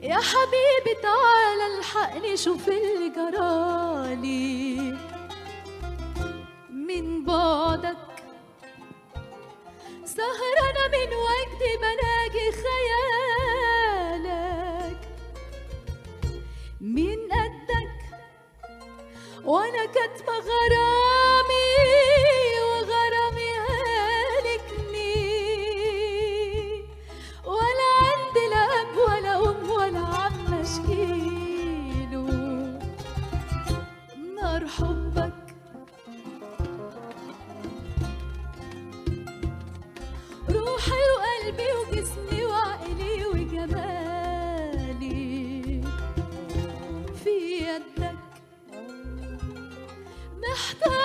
يا حبيبي تعال الحقني شوف اللي جرالي من بعدك سهرانة من وجدي بناجي خيالك من قدك وانا كاتمة غرامي وغرامي هالكني ولا عندي لا اب ولا ام ولا عم اشكيله نار حبك روحي وقلبي وجسمي وعقلي وجمالي في يدك محتاج